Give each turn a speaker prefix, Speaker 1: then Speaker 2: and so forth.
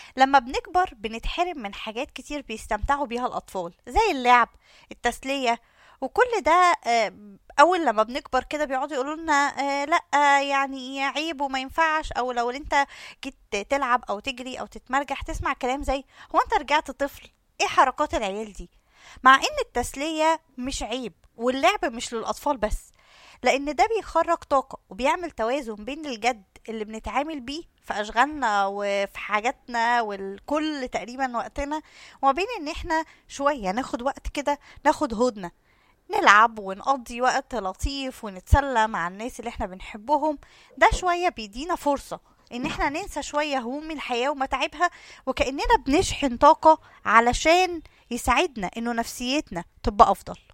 Speaker 1: لما بنكبر بنتحرم من حاجات كتير بيستمتعوا بيها الأطفال زي اللعب التسلية وكل ده آه، أول لما بنكبر كده بيقعدوا يقولوا لنا آه، لأ آه، يعني عيب وما ينفعش أو لو أنت جيت تلعب أو تجري أو تتمرجح تسمع كلام زي هو أنت رجعت طفل إيه حركات العيال دي مع إن التسلية مش عيب واللعب مش للأطفال بس لأن ده بيخرج طاقة وبيعمل توازن بين الجد اللي بنتعامل بيه في أشغالنا وفي حاجاتنا والكل تقريبا وقتنا وما بين إن إحنا شوية ناخد وقت كده ناخد هدنة نلعب ونقضي وقت لطيف ونتسلى مع الناس اللي احنا بنحبهم ده شوية بيدينا فرصة ان احنا ننسى شوية هموم الحياة ومتاعبها وكأننا بنشحن طاقة علشان يساعدنا انه نفسيتنا تبقى افضل